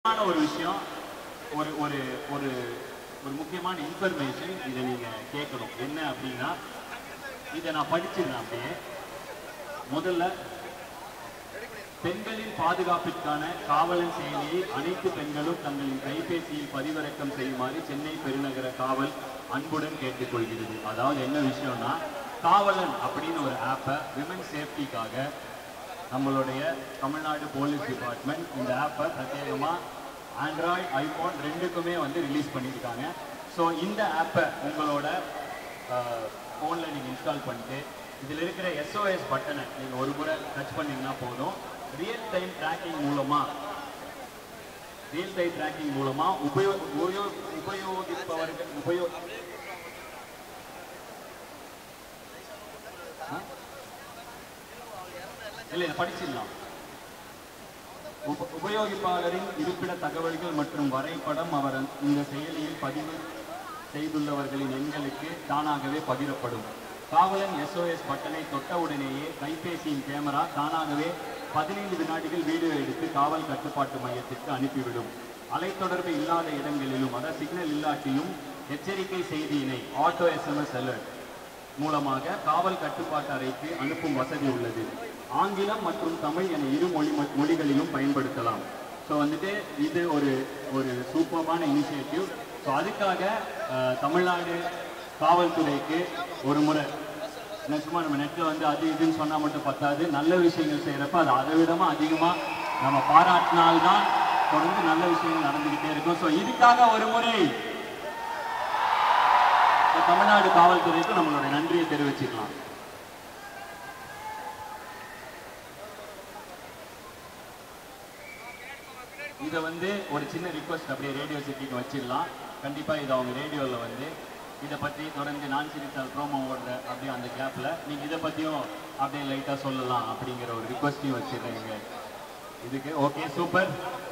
முக்கியமான ஒரு விஷயம் ஒரு ஒரு ஒரு ஒரு முக்கியமான இன்ஃபர்மேஷன் இதை நீங்க கேட்கணும் என்ன அப்படின்னா இதை நான் படிச்சிருந்தேன் அப்படியே முதல்ல பெண்களின் பாதுகாப்பிற்கான காவலன் செயலியை அனைத்து பெண்களும் தங்களின் கைபேசியில் பதிவிறக்கம் செய்யுமாறு சென்னை பெருநகர காவல் அன்புடன் கேட்டுக்கொள்கிறது அதாவது என்ன விஷயம்னா காவலன் அப்படின்னு ஒரு ஆப்பை விமன் சேஃப்டிக்காக நம்மளுடைய தமிழ்நாடு போலீஸ் டிபார்ட்மெண்ட் இந்த ஆப்பை பிரத்யேகமாக ஆண்ட்ராய்டு ஐபோன் ரெண்டுக்குமே வந்து ரிலீஸ் பண்ணியிருக்காங்க ஸோ இந்த ஆப்பை உங்களோட ஃபோனில் நீங்கள் இன்ஸ்டால் பண்ணிட்டு இதில் இருக்கிற எஸ்ஓஎஸ் பட்டனை நீங்கள் ஒரு முறை டச் பண்ணீங்கன்னா போதும் ரியல் டைம் ட்ராக்கிங் மூலமாக ரியல் டைம் ட்ராக்கிங் மூலமாக உபயோ உபயோ உபயோகிப்பவர்கள் உபயோ ஆ? இல்லை இதை படிச்சிடலாம் உப- உபயோகிப்பாளரின் இருப்பிட தகவல்கள் மற்றும் வரைபடம் அவர் இந்த செயலியில் பதிவு செய்துள்ளவர்களின் எண்களுக்கு தானாகவே பகிரப்படும் காவலன் எஸ்ஓஎஸ் பட்டனை தொட்டவுடனேயே கைபேசியின் கேமரா தானாகவே பதினைந்து வினாடிகள் வீடியோ எடுத்து காவல் கட்டுப்பாட்டு மையத்திற்கு அனுப்பிவிடும் அலைத்தொடர்பு இல்லாத இடங்களிலும் அதாவது சிக்னல் இல்லாட்டியும் எச்சரிக்கை செய்தியினை ஆட்டோ எஸ்எம்எஸ் அலர்ட் மூலமாக காவல் கட்டுப்பாட்டு அறைக்கு அனுப்பும் வசதி உள்ளது ஆங்கிலம் மற்றும் தமிழ் என இரு மொழி மொழிகளிலும் பயன்படுத்தலாம் ஸோ வந்துட்டு இது ஒரு ஒரு சூப்பர்பான இனிஷியேட்டிவ் ஸோ அதுக்காக அஹ், தமிழ்நாடு காவல்துறைக்கு ஒரு முறை என்ன சும்மா நம்ம நெட்டில் வந்து அது இதுன்னு சொன்னால் மட்டும் பத்தாது நல்ல விஷயங்கள் செய்கிறப்ப அது அதை விடமாக அதிகமாக நம்ம பாராட்டினால்தான் தொடர்ந்து நல்ல விஷயங்கள் நடந்துக்கிட்டே இருக்கும் ஸோ இதுக்காக ஒரு முறை இந்த தமிழ்நாடு காவல்துறைக்கு நம்மளோட நன்றியை தெரிவிச்சுக்கலாம் இதை வந்து ஒரு சின்ன ரிக்வஸ்ட் அப்படியே ரேடியோ சிட்டிக்கு வச்சிடலாம் கண்டிப்பா இது அவங்க ரேடியோவில் வந்து இதை பற்றி தொடர்ந்து நான் சிரித்தால் ப்ரோமோ ஓடுற அப்படியே அந்த கேப்பில் நீங்கள் இதை பற்றியும் அப்படியே லைட்டாக சொல்லலாம் அப்படிங்கிற ஒரு ரிக்வஸ்டையும் வச்சிடுறேன் இதுக்கு ஓகே சூப்பர்